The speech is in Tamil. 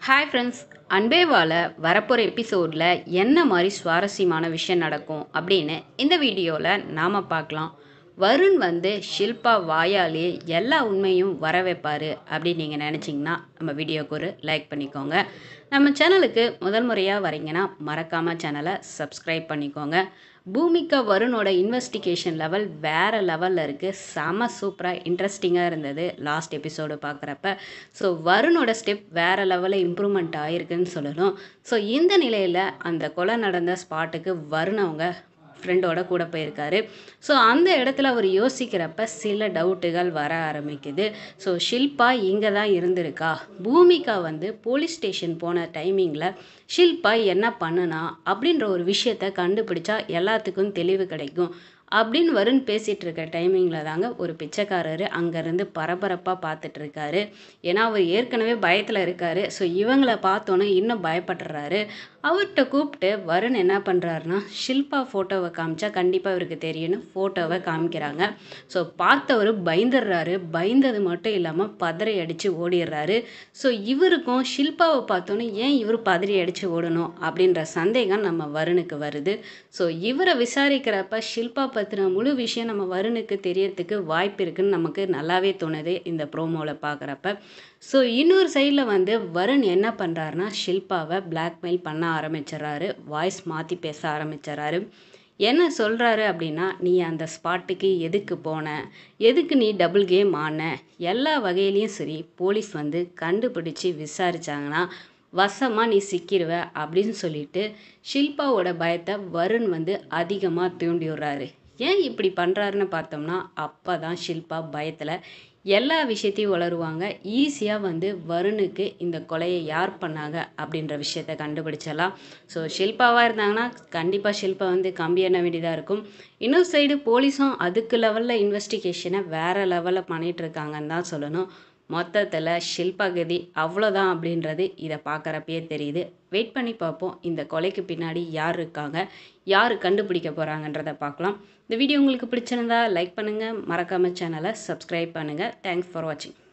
ஹாய் ஃப்ரெண்ட்ஸ் அன்பேவால வரப்போகிற எபிசோடில் என்ன மாதிரி சுவாரஸ்யமான விஷயம் நடக்கும் அப்படின்னு இந்த வீடியோவில் நாம் பார்க்கலாம் வருண் வந்து ஷில்பா வாயாலே எல்லா உண்மையும் வர வைப்பார் அப்படின்னு நீங்கள் நினச்சிங்கன்னா நம்ம வீடியோக்கு ஒரு லைக் பண்ணிக்கோங்க நம்ம சேனலுக்கு முதல் முறையாக வரீங்கன்னா மறக்காமல் சேனலை சப்ஸ்கிரைப் பண்ணிக்கோங்க பூமிகா வருணோட இன்வெஸ்டிகேஷன் லெவல் வேறு லெவலில் இருக்குது செம சூப்பராக இன்ட்ரெஸ்டிங்காக இருந்தது லாஸ்ட் எபிசோடு பார்க்குறப்ப ஸோ வருணோட ஸ்டெப் வேறு லெவலில் இம்ப்ரூவ்மெண்ட் ஆகிருக்குன்னு சொல்லணும் ஸோ இந்த நிலையில் அந்த கொலை நடந்த ஸ்பாட்டுக்கு வருண் அவங்க ஃப்ரெண்டோட கூட போயிருக்காரு ஸோ அந்த இடத்துல அவர் யோசிக்கிறப்ப சில டவுட்டுகள் வர ஆரம்பிக்குது ஸோ ஷில்பா இங்கே தான் இருந்திருக்கா பூமிகா வந்து போலீஸ் ஸ்டேஷன் போன டைமிங்கில் ஷில்பா என்ன பண்ணுனா அப்படின்ற ஒரு விஷயத்த கண்டுபிடிச்சா எல்லாத்துக்கும் தெளிவு கிடைக்கும் அப்படின்னு வருண் பேசிகிட்டு இருக்க டைமிங்கில் தாங்க ஒரு பிச்சைக்காரர் அங்கேருந்து பரபரப்பாக பார்த்துட்டு இருக்காரு ஏன்னா அவர் ஏற்கனவே பயத்தில் இருக்காரு ஸோ இவங்கள பார்த்தோன்னே இன்னும் பயப்படுறாரு அவர்கிட்ட கூப்பிட்டு வருண் என்ன பண்ணுறாருனா ஷில்பா ஃபோட்டோவை காமிச்சா கண்டிப்பாக இவருக்கு தெரியும்னு ஃபோட்டோவை காமிக்கிறாங்க ஸோ பார்த்தவர் பயந்துடுறாரு பயந்தது மட்டும் இல்லாமல் பதறி அடித்து ஓடிடுறாரு ஸோ இவருக்கும் ஷில்பாவை பார்த்தோன்னே ஏன் இவர் பதறி அடித்து ஓடணும் அப்படின்ற சந்தேகம் நம்ம வருணுக்கு வருது ஸோ இவரை விசாரிக்கிறப்ப ஷில்பா பற்றின முழு விஷயம் நம்ம வருணுக்கு தெரியறதுக்கு வாய்ப்பு இருக்குன்னு நமக்கு நல்லாவே தோணுது இந்த ப்ரோமோவில் பார்க்குறப்ப ஸோ இன்னொரு சைடில் வந்து வருண் என்ன பண்ணுறாருனா ஷில்பாவை பிளாக்மெயில் பண்ண ஆரம்பிச்சிடறாரு வாய்ஸ் மாற்றி பேச ஆரம்பிச்சிடறாரு என்ன சொல்கிறாரு அப்படின்னா நீ அந்த ஸ்பாட்டுக்கு எதுக்கு போன எதுக்கு நீ டபுள் கேம் ஆன எல்லா வகையிலையும் சரி போலீஸ் வந்து கண்டுபிடிச்சி விசாரிச்சாங்கன்னா வசமாக நீ சிக்கிடுவ அப்படின்னு சொல்லிட்டு ஷில்பாவோட பயத்தை வருண் வந்து அதிகமாக தூண்டி விடுறாரு ஏன் இப்படி பண்ணுறாருன்னு பார்த்தோம்னா அப்போ தான் ஷில்பா பயத்தில் எல்லா விஷயத்தையும் வளருவாங்க ஈஸியாக வந்து வருணுக்கு இந்த கொலையை யார் பண்ணாங்க அப்படின்ற விஷயத்த கண்டுபிடிச்சிடலாம் ஸோ ஷில்பாவாக இருந்தாங்கன்னா கண்டிப்பாக ஷில்பா வந்து கம்பி எண்ண வேண்டியதாக இருக்கும் இன்னொரு சைடு போலீஸும் அதுக்கு லெவலில் இன்வெஸ்டிகேஷனை வேறு லெவலில் பண்ணிகிட்டு இருக்காங்கன்னு தான் சொல்லணும் மொத்தத்தில் ஷில்பா கதி அவ்வளோதான் அப்படின்றது இதை பார்க்குறப்பயே தெரியுது வெயிட் பண்ணி பார்ப்போம் இந்த கொலைக்கு பின்னாடி யார் இருக்காங்க யார் கண்டுபிடிக்க போகிறாங்கன்றதை பார்க்கலாம் இந்த வீடியோ உங்களுக்கு பிடிச்சிருந்தா லைக் பண்ணுங்கள் மறக்காமல் சேனலை சப்ஸ்கிரைப் பண்ணுங்கள் தேங்க்ஸ் ஃபார் வாட்சிங்